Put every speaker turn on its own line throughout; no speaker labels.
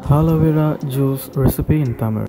Aloe vera juice recipe in Tamil.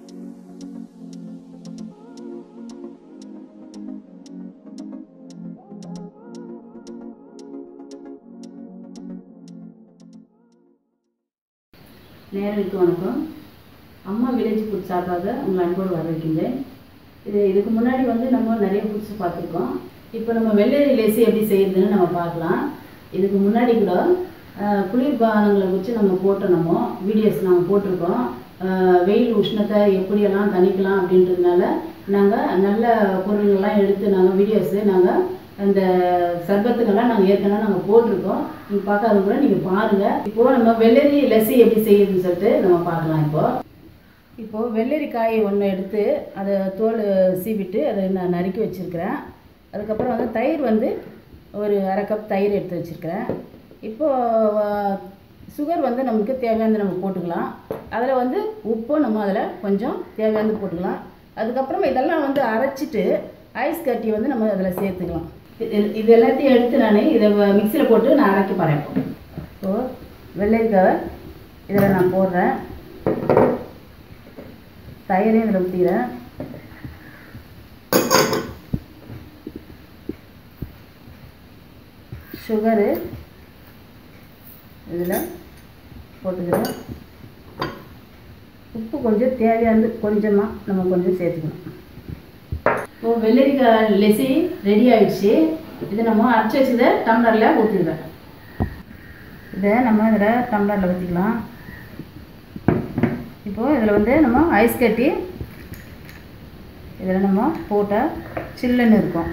நேரலுக்கு வணக்கம் அம்மா village food சார்பாக உங்கள் அன்போடு வரவேற்கின்றேன் இது இதுக்கு முன்னாடி வந்து நம்ம நிறைய ஃபுட்ஸ் பார்த்துருக்கோம் இப்போ நம்ம வெள்ளரி லேசி எப்படி செய்யுதுன்னு நம்ம பார்க்கலாம் இதுக்கு முன்னாடி கூட ஆஹ், குளிர்பானங்களை வச்சு நம்ம போட்டோம் நம்ம வீடியோஸ் நாங்கள் போட்டிருக்கோம் ஆஹ், வெயில் உஷ்ணத்தை எப்படியெல்லாம் தணிக்கலாம் அப்படின்றதுனால நாங்கள் நல்ல பொருள்கள்லாம் எடுத்து நாங்கள் வீடியோஸு நாங்கள் அந்த சர்பத்துக்கெல்லாம் நாங்கள் ஏற்கனவே நாங்கள் போட்டிருக்கோம் நீங்கள் பார்க்காத கூட நீங்கள் பாருங்கள் இப்போது நம்ம வெள்ளரி லஸ்ஸி எப்படி செய்யுதுன்னு சொல்லிட்டு நம்ம பார்க்கலாம் இப்போது இப்போது வெள்ளரிக்காய் ஒன்று எடுத்து அதை தோல் சீவிட்டு அதை நான் நறுக்கி வச்சுருக்கிறேன் அதுக்கப்புறம் வந்து தயிர் வந்து ஒரு அரை கப் தயிர் எடுத்து வச்சுருக்கிறேன் இப்போது சுகர் வந்து நமக்கு தேவையானது நம்ம போட்டுக்கலாம் அதில் வந்து உப்பும் நம்ம அதில் கொஞ்சம் தேவையானது போட்டுக்கலாம் அதுக்கப்புறம் இதெல்லாம் வந்து அரைச்சிட்டு ஐஸ் கட்டி வந்து நம்ம அதில் சேர்த்துக்கலாம் இது இது எல்லாத்தையும் எடுத்து நான் இதை மிக்சியில் போட்டு நான் அரைக்க போகிறேன் இப்போது வெள்ளரிக்காவை இதில் நான் போடுறேன் தயிரையும் இதில் ஊற்றிக்கிறேன் சுகரு இதில் போட்டுக்கிறேன் உப்பு கொஞ்சம் தேவையானது கொஞ்சமாக நம்ம கொஞ்சம் சேர்த்துக்கணும் இப்போ வெள்ளரிக்காய் லெசி ரெடி ஆயிடுச்சு இதை நம்ம அரைச்சி வச்சதை டம்ளரில் ஊற்றிடுவேன் இதை நம்ம இதில் டம்ளரில் ஊற்றிக்கலாம் இப்போது இதில் வந்து நம்ம ஐஸ் கட்டி இதில் நம்ம போட்டால் சில்லுன்னு இருக்கும்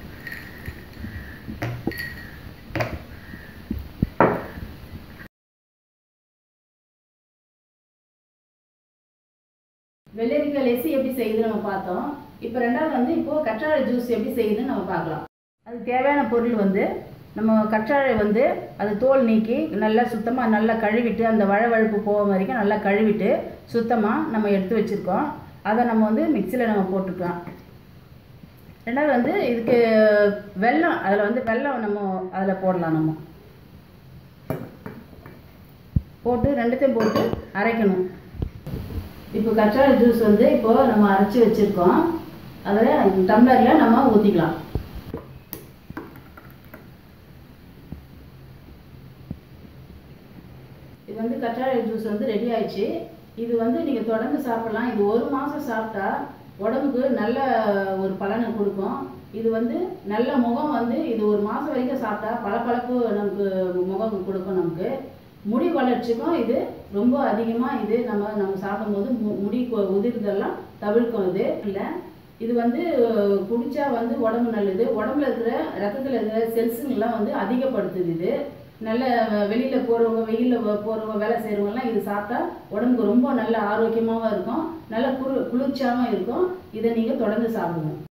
வெள்ளரிக்காய் லெசி எப்படி செய்யுதுன்னு நம்ம பார்த்தோம் இப்போ ரெண்டாவது வந்து இப்போது கற்றாழை ஜூஸ் எப்படி செய்யுதுன்னு நம்ம பார்க்கலாம் அதுக்கு தேவையான பொருள் வந்து நம்ம கற்றாழை வந்து அது தோல் நீக்கி நல்லா சுத்தமாக நல்லா கழுவிட்டு அந்த வழவழுப்பு போக வரைக்கும் நல்லா கழுவிட்டு சுத்தமாக நம்ம எடுத்து வச்சுருக்கோம் அதை நம்ம வந்து மிக்சியில் நம்ம போட்டுக்கலாம் ரெண்டாவது வந்து இதுக்கு வெல்லம் அதில் வந்து வெல்லம் நம்ம அதில் போடலாம் நம்ம போட்டு ரெண்டுத்தையும் போட்டு அரைக்கணும் இப்போ கற்றாழை ஜூஸ் வந்து இப்போ நம்ம அரைச்சி வச்சுருக்கோம் அதில் டம்ளரில் நம்ம ஊற்றிக்கலாம் இது வந்து கற்றாழை ஜூஸ் வந்து ரெடி ஆயிடுச்சு இது வந்து நீங்கள் தொடர்ந்து சாப்பிடலாம் இது ஒரு மாதம் சாப்பிட்டா உடம்புக்கு நல்ல ஒரு பலனை கொடுக்கும் இது வந்து நல்ல முகம் வந்து இது ஒரு மாதம் வரைக்கும் சாப்பிட்டா பளபளப்பு நமக்கு முகம் கொடுக்கும் நமக்கு முடி வளர்ச்சிக்கும் இது ரொம்ப அதிகமாக இது நம்ம நம்ம சாப்பிடும்போது மு முடி கொ- உதிர்தெல்லாம் தவிர்க்கும் இது இல்லை இது வந்து குடிச்சா வந்து உடம்பு நல்லது உடம்புல இருக்கிற ரத்தத்தில் இருக்கிற செல்ஸுங்கெல்லாம் வந்து அதிகப்படுத்துது இது நல்ல வெளியில் போகிறவங்க வெயிலில் போகிறவங்க வேலை செய்கிறவங்கலாம் இது சாப்பிட்டா உடம்புக்கு ரொம்ப நல்ல ஆரோக்கியமாகவும் இருக்கும் நல்ல குளு குளிர்ச்சியாகவும் இருக்கும் இதை நீங்கள் தொடர்ந்து சாப்பிடுங்க